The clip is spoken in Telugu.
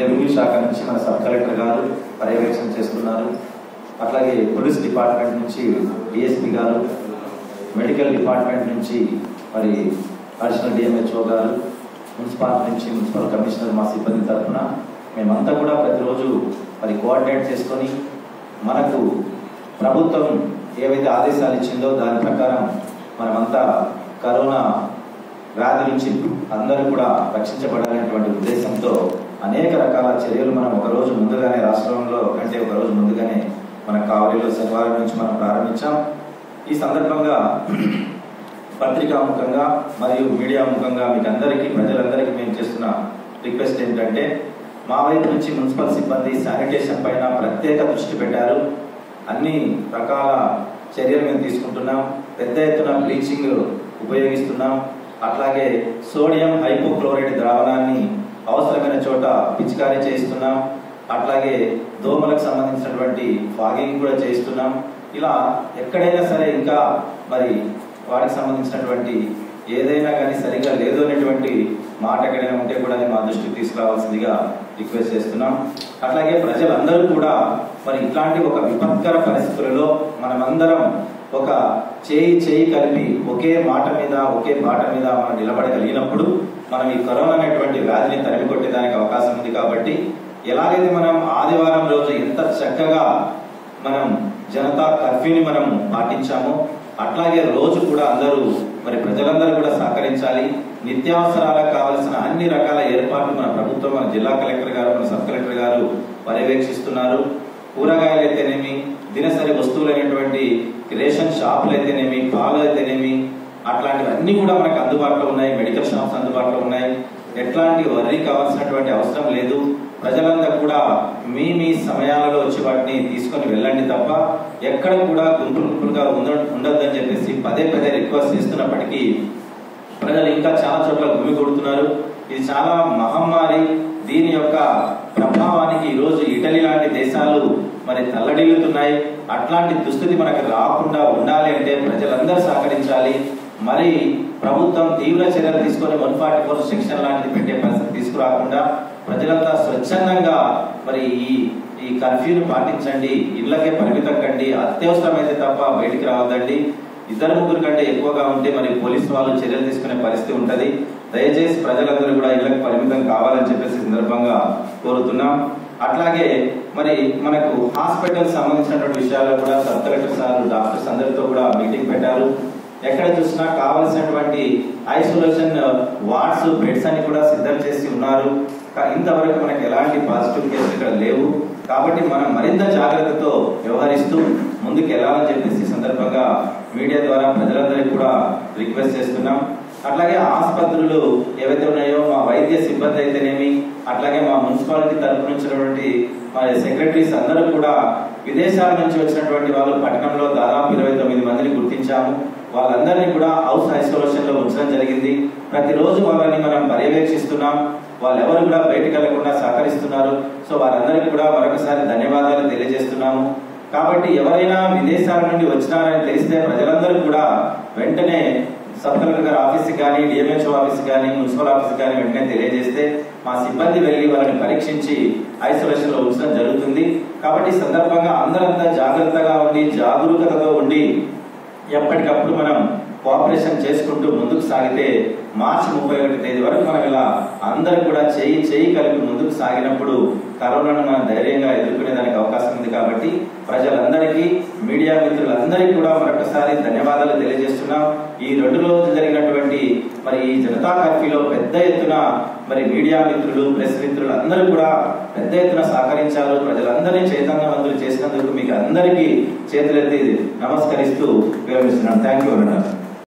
రెవెన్యూ శాఖ నుంచి మన సబ్ కలెక్టర్ గారు పర్యవేక్షణ చేస్తున్నారు అట్లాగే పోలీస్ డిపార్ట్మెంట్ నుంచి డిఎస్పీ గారు మెడికల్ డిపార్ట్మెంట్ నుంచి మరి అడిషనల్ డిఎంహెచ్ఓ గారు మున్సిపాలిటీ నుంచి మున్సిపల్ కమిషనర్ మా సిబ్బంది తరఫున మేమంతా కూడా ప్రతిరోజు మరి కోఆర్డినేట్ చేసుకొని మనకు ప్రభుత్వం ఏవైతే ఆదేశాలు ఇచ్చిందో దాని ప్రకారం మనమంతా కరోనా వ్యాధి నుంచి అందరూ కూడా రక్షించబడాలనేటువంటి ఉద్దేశంతో అనేక రకాల చర్యలు మనం ఒక రోజు ముందుగానే రాష్ట్రంలో కంటే ఒక రోజు ముందుగానే మన కావలిలో శనివారం నుంచి మనం ప్రారంభించాం ఈ సందర్భంగా పత్రికాముఖంగా మరియు మీడియా ముఖంగా మీకు అందరికీ ప్రజలందరికీ మేము చేస్తున్న రిక్వెస్ట్ ఏంటంటే మా వైపు నుంచి మున్సిపల్ సిబ్బంది శానిటేషన్ పైన ప్రత్యేక దృష్టి పెట్టారు అన్ని రకాల చర్యలు మేము తీసుకుంటున్నాం పెద్ద ఎత్తున బ్లీచింగ్ ఉపయోగిస్తున్నాం అట్లాగే సోడియం హైపోక్లోరైడ్ ద్రావణాన్ని అవసరమైన చోట పిచికారీ చేస్తున్నాం అట్లాగే దోమలకు సంబంధించినటువంటి ఫాగింగ్ కూడా చేస్తున్నాం ఇలా ఎక్కడైనా సరే ఇంకా మరి వాటికి సంబంధించినటువంటి ఏదైనా కానీ సరిగా లేదు అనేటువంటి మాట ఎక్కడైనా ఉంటే కూడా అది మా దృష్టికి తీసుకురావాల్సిందిగా రిక్వెస్ట్ చేస్తున్నాం అట్లాగే ప్రజలందరూ కూడా మరి ఇట్లాంటి ఒక విపత్కర పరిస్థితులలో మనమందరం ఒక చేయి చేయి కలిపి ఒకే మాట మీద ఒకే బాట మీద మనం నిలబడగలిగినప్పుడు మనం ఈ కరోనా అనేటువంటి వ్యాధిని తరిమి కొట్టేదానికి అవకాశం ఉంది కాబట్టి ఎలాగైతే మనం ఆదివారం రోజు ఎంత చక్కగా మనం జనతా కర్ఫ్యూని మనం పాటించామో అట్లాగే రోజు కూడా అందరూ మరి ప్రజలందరూ కూడా సహకరించాలి నిత్యావసరాలకు కావలసిన అన్ని రకాల ఏర్పాట్లు మన ప్రభుత్వం మన జిల్లా కలెక్టర్ గారు మన సబ్ కలెక్టర్ గారు పర్యవేక్షిస్తున్నారు కూరగాయలు అయితేనేమి దినసరి వస్తువులైనటువంటి రేషన్ షాపులు అయితేనేమి పాలు అయితేనేమి అట్లాంటివన్నీ కూడా మనకు అందుబాటులో ఉన్నాయి మెడికల్ షాప్స్ అందుబాటులో ఉన్నాయి ఎట్లాంటి వర్రీ కావాల్సినటువంటి అవసరం లేదు ప్రజలందరూ కూడా మీ మీ సమయాలలో వచ్చి వాటిని తీసుకొని వెళ్ళండి తప్ప ఎక్కడ కూడా గుంపులు గుంపులుగా ఉండ ఉండొద్దని చెప్పేసి పదే పదే రిక్వెస్ట్ చేస్తున్నప్పటికీ ప్రజలు ఇంకా చాలా చోట్ల గుమి కొడుతున్నారు ఇది చాలా మహమ్మారి దీని యొక్క ప్రభావానికి ఈరోజు ఇటలీ లాంటి దేశాలు మరి తల్లడిల్లుతున్నాయి అట్లాంటి దుస్థితి మనకు రాకుండా ఉండాలి అంటే ప్రజలందరూ సహకరించాలి మరి ప్రభుత్వం తీవ్ర చర్యలు తీసుకొని వన్ ఫార్టీ ఫోర్ సెక్షన్ లాంటిది పెట్టే పరిస్థితి తీసుకురాకుండా ప్రజలంతా స్వచ్ఛందంగా మరి ఈ ఈ కర్ఫ్యూని పాటించండి ఇళ్లకే పరిమితం కండి అత్యవసరమైతే తప్ప బయటికి రావద్దండి ఇద్దరు ముగ్గురు కంటే ఎక్కువగా ఉంటే మరి పోలీసు వాళ్ళు చర్యలు తీసుకునే పరిస్థితి ఉంటది దయచేసి ప్రజలందరూ కూడా ఇళ్లకు పరిమితం కావాలని చెప్పేసి ఈ సందర్భంగా కోరుతున్నాం అట్లాగే మరి మనకు హాస్పిటల్ సంబంధించినటువంటి విషయాల్లో కూడా సబ్ కలెక్టర్ సార్ డాక్టర్స్ అందరితో కూడా మీటింగ్ పెట్టారు ఎక్కడ చూసినా కావలసినటువంటి ఐసోలేషన్ వార్డ్స్ బెడ్స్ అని కూడా సిద్ధం చేసి ఉన్నారు కా- ఇంతవరకు మనకి ఎలాంటి పాజిటివ్ కేసులు ఇక్కడ లేవు కాబట్టి మనం మరింత జాగ్రత్తతో వ్యవహరిస్తూ ముందుకు వెళ్ళాలని చెప్పేసి ఈ సందర్భంగా మీడియా ద్వారా ప్రజలందరికీ కూడా రిక్వెస్ట్ చేస్తున్నాం అట్లాగే ఆసుపత్రులు ఏవైతే ఉన్నాయో మా వైద్య సిబ్బంది అయితేనేమి అట్లాగే మా మున్సిపాలిటీ తరపు నుంచి ఉన్నటువంటి మా సెక్రటరీస్ అందరూ కూడా విదేశాల నుంచి వచ్చినటువంటి వాళ్ళు పట్టణంలో దాదాపు ఇరవై తొమ్మిది మందిని గుర్తించాము వాళ్ళందరినీ కూడా హౌస్ ఐసోలేషన్ లో ఉంచడం జరిగింది ప్రతిరోజు వాళ్ళని మనం పర్యవేక్షిస్తున్నాం వాళ్ళెవరు కూడా బయటకు వెళ్లకుండా సహకరిస్తున్నారు సో వారందరికీ కూడా మరొకసారి ధన్యవాదాలు తెలియజేస్తున్నాము కాబట్టి ఎవరైనా విదేశాల నుండి వచ్చినారని తెలిస్తే ప్రజలందరూ కూడా వెంటనే సబ్ కలెక్టర్ గారి ఆఫీస్కి కానీ డిఎంహెచ్ఓ ఆఫీస్ కానీ మున్సిపల్ ఆఫీస్ కానీ వెంటనే తెలియజేస్తే మా సిబ్బంది వెళ్ళి వాళ్ళని పరీక్షించి ఐసోలేషన్ లో ఉంచడం జరుగుతుంది కాబట్టి ఈ సందర్భంగా అందరంతా జాగ్రత్తగా ఉండి జాగరూకతతో ఉండి ఎప్పటికప్పుడు మనం కోఆపరేషన్ చేసుకుంటూ ముందుకు సాగితే మార్చి ముప్పై ఒకటి తేదీ వరకు మనం ఇలా అందరూ కూడా చేయి చేయి కలిపి ముందుకు సాగినప్పుడు కరోనాను మనం ధైర్యంగా ఎదుర్కొనే దానికి అవకాశం ఉంది కాబట్టి ప్రజలందరికీ మీడియా మిత్రులందరికీ కూడా మరొకసారి ధన్యవాదాలు తెలియజేస్తున్నాం ఈ రెండు రోజులు జరిగినటువంటి మరి ఈ జనతా కర్ఫ్యూలో పెద్ద ఎత్తున మరి మీడియా మిత్రులు ప్రెస్ మిత్రులు అందరూ కూడా పెద్ద ఎత్తున సహకరించారు ప్రజలందరినీ చైతన్యవంతులు చేసినందుకు మీకు అందరికీ చేతులెత్తి నమస్కరిస్తూ విరమిస్తున్నాను థ్యాంక్ యూ అన్నారు